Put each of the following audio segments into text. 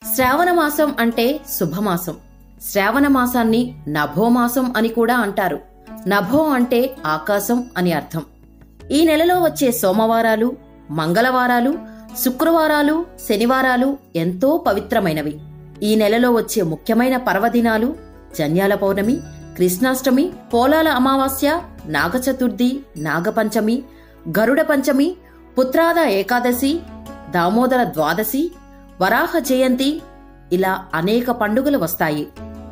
శ్రావణ మాసం అంటే శుభమాసం శ్రావణ మాసాన్ని నభోమాసం అని కూడా అంటారు నభో అంటే ఆకాశం అని అర్థం ఈ నెలలో వచ్చే సోమవారాలు మంగళవారాలు శుక్రవారాలు శనివారాలు ఎంతో పవిత్రమైనవి ఈ నెలలో వచ్చే ముఖ్యమైన పర్వదినాలు జన్యాల పౌర్ణమి కృష్ణాష్టమి పోలాల అమావాస్య నాగచతుర్థి నాగపంచమి గరుడ పంచమి పుత్రాద ఏకాదశి దామోదర ద్వాదశి వరాహ జయంతి ఇలా అనేక పండుగలు వస్తాయి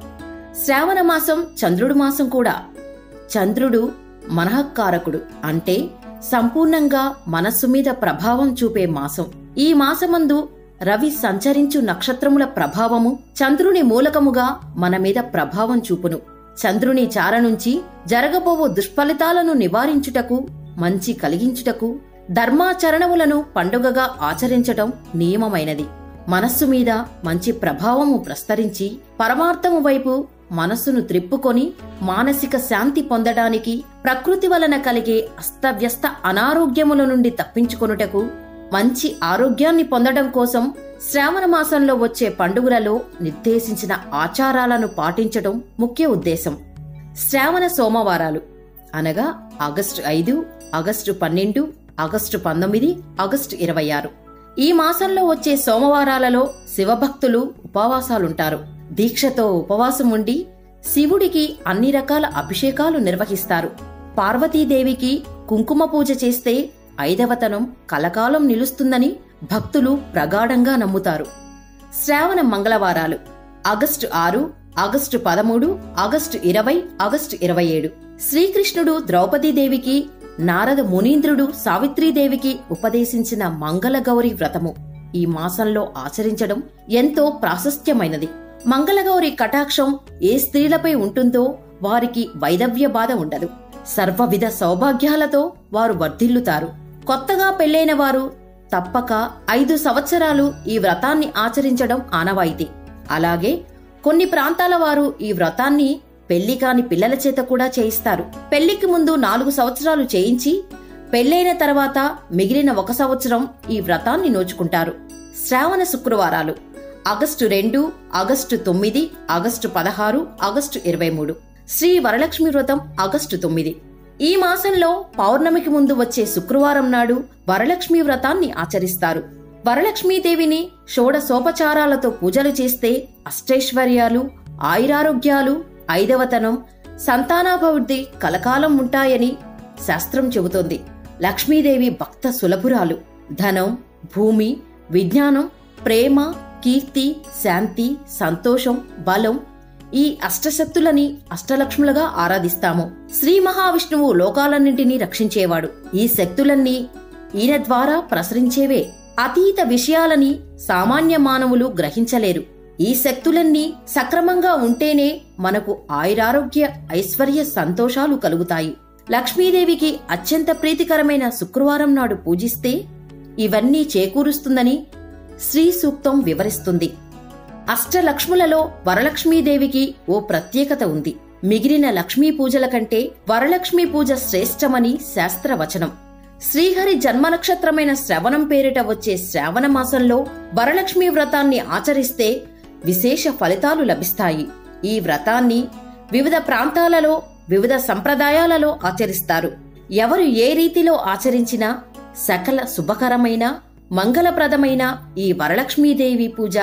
శ్రావణ మాసం చంద్రుడు మాసం కూడా చంద్రుడు మనహక్కారకుడు అంటే సంపూర్ణంగా మనస్సు మీద ప్రభావం చూపే మాసం ఈ మాసమందు రవి సంచరించు నక్షత్రముల ప్రభావము చంద్రుని మూలకముగా మన మీద ప్రభావం చూపును చంద్రుని చార నుంచి జరగబోవు దుష్ఫలితాలను నివారించుటకు మంచి కలిగించుటకు ధర్మాచరణములను పండుగగా ఆచరించటం నియమమైనది మనస్సు మీద మంచి ప్రభావము ప్రస్తరించి పరమార్థము వైపు మనస్సును త్రిప్పుకొని మానసిక శాంతి పొందడానికి ప్రకృతి వలన కలిగే అస్తవ్యస్త అనారోగ్యముల నుండి తప్పించుకొనుటకు మంచి ఆరోగ్యాన్ని పొందడం కోసం శ్రావణ మాసంలో వచ్చే పండుగలలో నిర్దేశించిన ఆచారాలను పాటించడం ముఖ్య ఉద్దేశం శ్రావణ సోమవారాలు అనగా ఆగస్టు ఐదు ఆగస్టు పన్నెండు ఆగస్టు పంతొమ్మిది ఆగస్టు ఇరవై ఆరు ఈ మాసంలో వచ్చే సోమవారాలలో శివభక్తులు ఉపవాసాలుంటారు దీక్షతో ఉపవాసం ఉండి శివుడికి అన్ని రకాల అభిషేకాలు నిర్వహిస్తారు పార్వతీదేవికి కుంకుమ పూజ చేస్తే ఐదవతనం కలకాలం నిలుస్తుందని భక్తులు ప్రగాఢంగా నమ్ముతారు శ్రావణ మంగళవారాలు ఆగస్టు ఆరు ఆగస్టు పదమూడు ఆగస్టు ఇరవై ఆగస్టు ఇరవై ఏడు శ్రీకృష్ణుడు ద్రౌపదీదేవికి నారద మునీంద్రుడు సావిత్రీదేవికి ఉపదేశించిన మంగళగౌరి వ్రతము ఈ మాసంలో ఆచరించడం ఎంతో ప్రాశస్త్యమైనది మంగళగౌరి కటాక్షం ఏ స్త్రీలపై ఉంటుందో వారికి వైదవ్య బాధ ఉండదు సర్వవిధ సౌభాగ్యాలతో వారు వర్ధిల్లుతారు కొత్తగా పెళ్లైన వారు తప్పక ఐదు సంవత్సరాలు ఈ వ్రతాన్ని ఆచరించడం ఆనవాయితీ అలాగే కొన్ని ప్రాంతాల వారు ఈ వ్రతాన్ని పెళ్లి కాని పిల్లల చేత కూడా చేయిస్తారు పెళ్లికి ముందు నాలుగు సంవత్సరాలు చేయించి పెళ్లైన తర్వాత మిగిలిన ఒక సంవత్సరం ఈ వ్రతాన్ని నోచుకుంటారు శ్రావణ శుక్రవారాలు ఆగస్టు రెండు ఆగస్టు తొమ్మిది ఆగస్టు పదహారు ఆగస్టు ఇరవై మూడు శ్రీ వరలక్ష్మి వ్రతం ఆగస్టు తొమ్మిది ఈ మాసంలో పౌర్ణమికి ముందు వచ్చే శుక్రవారం నాడు వరలక్ష్మి వ్రతాన్ని ఆచరిస్తారు వరలక్ష్మీదేవిని షోడసోపచారాలతో పూజలు చేస్తే అష్టైశ్వర్యాలు ఆయురారోగ్యాలు ఐదవతనం సంతానాభివృద్ధి కలకాలం ఉంటాయని శాస్త్రం చెబుతోంది లక్ష్మీదేవి భక్త సులభురాలు ధనం భూమి విజ్ఞానం ప్రేమ కీర్తి శాంతి సంతోషం బలం ఈ అష్టశక్తులని అష్టలక్ష్ములుగా ఆరాధిస్తాము శ్రీ మహావిష్ణువు లోకాలన్నింటినీ రక్షించేవాడు ఈ శక్తులన్నీ ఈయన ద్వారా ప్రసరించేవే అతీత విషయాలని సామాన్య మానవులు గ్రహించలేరు ఈ శక్తులన్నీ సక్రమంగా ఉంటేనే మనకు ఆయురారోగ్య ఐశ్వర్య సంతోషాలు కలుగుతాయి లక్ష్మీదేవికి అత్యంత ప్రీతికరమైన శుక్రవారం నాడు పూజిస్తే ఇవన్నీ చేకూరుస్తుందని శ్రీ సూక్తం వివరిస్తుంది అష్టలక్ష్ములలో వరలక్ష్మీదేవికి ఓ ప్రత్యేకత ఉంది మిగిలిన లక్ష్మీ పూజల కంటే వరలక్ష్మీ పూజ శ్రేష్టమని శాస్త్రవచనం శ్రీహరి జన్మ నక్షత్రమైన శ్రవణం పేరిట వచ్చే శ్రావణ మాసంలో వరలక్ష్మీ వ్రతాన్ని ఆచరిస్తే విశేష ఫలితాలు లభిస్తాయి ఈ వ్రతాన్ని వివిధ ప్రాంతాలలో వివిధ సంప్రదాయాలలో ఆచరిస్తారు ఎవరు ఏ రీతిలో ఆచరించినా సకల శుభకరమైన మంగళప్రదమైన ఈ వరలక్ష్మీదేవి పూజ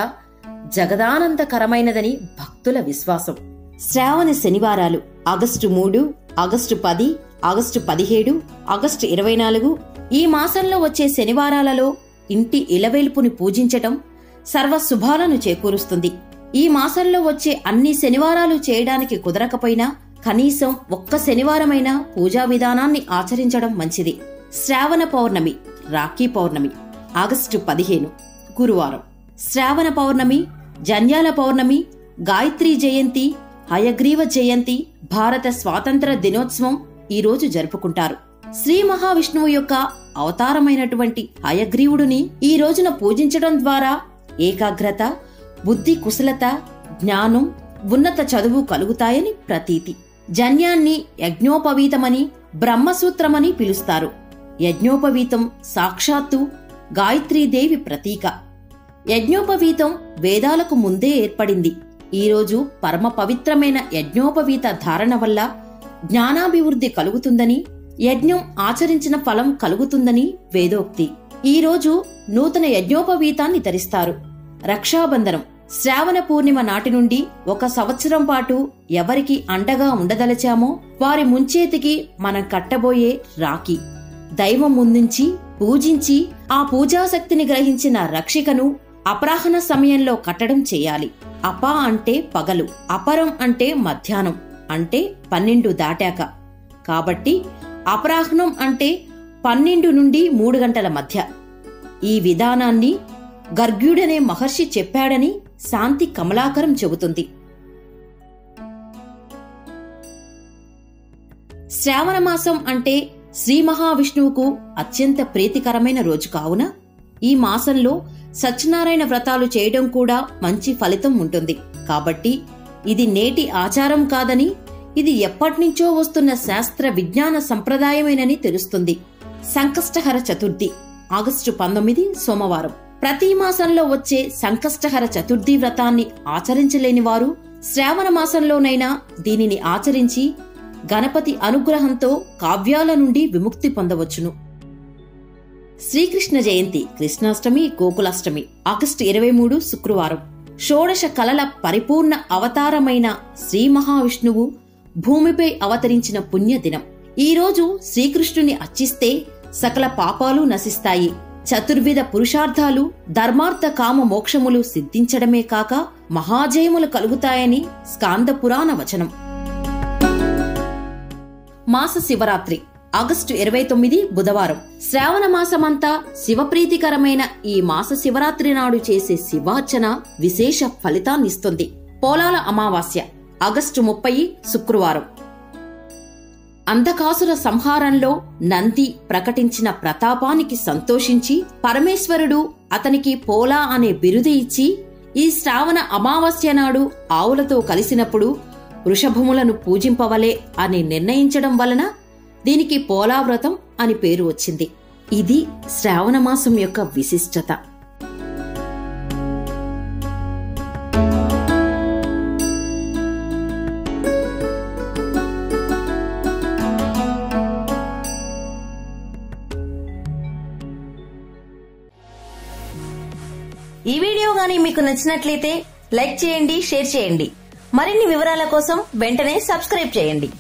జగదానందకరమైనదని భక్తుల విశ్వాసం శ్రావణ శనివారాలు ఆగస్టు మూడు ఆగస్టు పది ఆగస్టు పదిహేడు ఆగస్టు ఇరవై నాలుగు ఈ మాసంలో వచ్చే శనివారాలలో ఇంటి ఇలవేల్పుని పూజించటం సర్వ శుభాలను చేకూరుస్తుంది ఈ మాసంలో వచ్చే అన్ని శనివారాలు చేయడానికి కుదరకపోయినా కనీసం ఒక్క శనివారమైనా పూజా విధానాన్ని ఆచరించడం మంచిది శ్రావణ పౌర్ణమి రాఖీ పౌర్ణమి ఆగస్టు పదిహేను గురువారం శ్రావణ పౌర్ణమి జన్యాల పౌర్ణమి గాయత్రి జయంతి హయగ్రీవ జయంతి భారత స్వాతంత్ర దినోత్సవం ఈ రోజు జరుపుకుంటారు శ్రీ మహావిష్ణువు యొక్క అవతారమైనటువంటి హయగ్రీవుడిని ఈ రోజున పూజించడం ద్వారా ఏకాగ్రత బుద్ధి కుశలత జ్ఞానం ఉన్నత చదువు కలుగుతాయని ప్రతీతి జన్యాన్ని యజ్ఞోపవీతమని బ్రహ్మసూత్రమని పిలుస్తారు యజ్ఞోపవీతం సాక్షాత్తు గాయత్రీదేవి ప్రతీక యజ్ఞోపవీతం వేదాలకు ముందే ఏర్పడింది ఈరోజు పరమ పవిత్రమైన యజ్ఞోపవీత ధారణ వల్ల జ్ఞానాభివృద్ధి కలుగుతుందని యజ్ఞం ఆచరించిన ఫలం కలుగుతుందని వేదోక్తి ఈరోజు నూతన యజ్ఞోపవీతాన్ని ధరిస్తారు రక్షాబంధనం శ్రావణ పూర్ణిమ నాటి నుండి ఒక సంవత్సరం పాటు ఎవరికి అండగా ఉండదలచామో వారి ముంచేతికి మనం కట్టబోయే రాఖీ దైవం ముందుంచి పూజించి ఆ పూజాశక్తిని గ్రహించిన రక్షికను అపరాహ్న సమయంలో కట్టడం చేయాలి అప అంటే పగలు అపరం అంటే మధ్యాహ్నం అంటే పన్నెండు దాటాక కాబట్టి అపరాహ్నం అంటే పన్నెండు నుండి మూడు గంటల మధ్య ఈ విధానాన్ని గర్గ్యుడనే మహర్షి చెప్పాడని శాంతి కమలాకరం చెబుతుంది శ్రావణ మాసం అంటే శ్రీ మహావిష్ణువుకు అత్యంత ప్రీతికరమైన రోజు కావున ఈ మాసంలో సత్యనారాయణ వ్రతాలు చేయడం కూడా మంచి ఫలితం ఉంటుంది కాబట్టి ఇది నేటి ఆచారం కాదని ఇది ఎప్పటినుంచో వస్తున్న శాస్త్ర విజ్ఞాన సంప్రదాయమేనని తెలుస్తుంది సంకష్టహర చతుర్థి ఆగస్టు పంతొమ్మిది సోమవారం ప్రతి మాసంలో వచ్చే సంకష్టహర చతుర్థి వ్రతాన్ని ఆచరించలేని వారు శ్రావణ మాసంలోనైనా దీనిని ఆచరించి గణపతి అనుగ్రహంతో కావ్యాల నుండి విముక్తి పొందవచ్చును శ్రీకృష్ణ జయంతి కృష్ణాష్టమి గోకులాష్టమి ఆగస్టు ఇరవై మూడు శుక్రవారం షోడశ కలల పరిపూర్ణ అవతారమైన శ్రీ మహావిష్ణువు భూమిపై అవతరించిన పుణ్యదినం ఈరోజు శ్రీకృష్ణుని అర్చిస్తే సకల పాపాలు నశిస్తాయి చతుర్విధ పురుషార్థాలు ధర్మార్థ కామ మోక్షములు సిద్ధించడమే కాక మహాజయములు కలుగుతాయని స్కాంద పురాణ వచనం మాస శివరాత్రి ఆగస్టు ఇరవై తొమ్మిది బుధవారం శ్రావణ మాసమంతా శివప్రీతికరమైన ఈ మాస శివరాత్రి నాడు చేసే శివార్చన విశేష ఫలితాన్నిస్తుంది పోలాల అమావాస్య ఆగస్టు ముప్పై శుక్రవారం అంధకాసుర సంహారంలో నంది ప్రకటించిన ప్రతాపానికి సంతోషించి పరమేశ్వరుడు అతనికి పోలా అనే బిరుదు ఇచ్చి ఈ శ్రావణ అమావాస్య నాడు ఆవులతో కలిసినప్పుడు వృషభములను పూజింపవలే అని నిర్ణయించడం వలన దీనికి పోలావ్రతం అని పేరు వచ్చింది ఇది శ్రావణ మాసం యొక్క విశిష్టత ఈ వీడియో గానీ మీకు నచ్చినట్లయితే లైక్ చేయండి షేర్ చేయండి మరిన్ని వివరాల కోసం వెంటనే సబ్స్క్రైబ్ చేయండి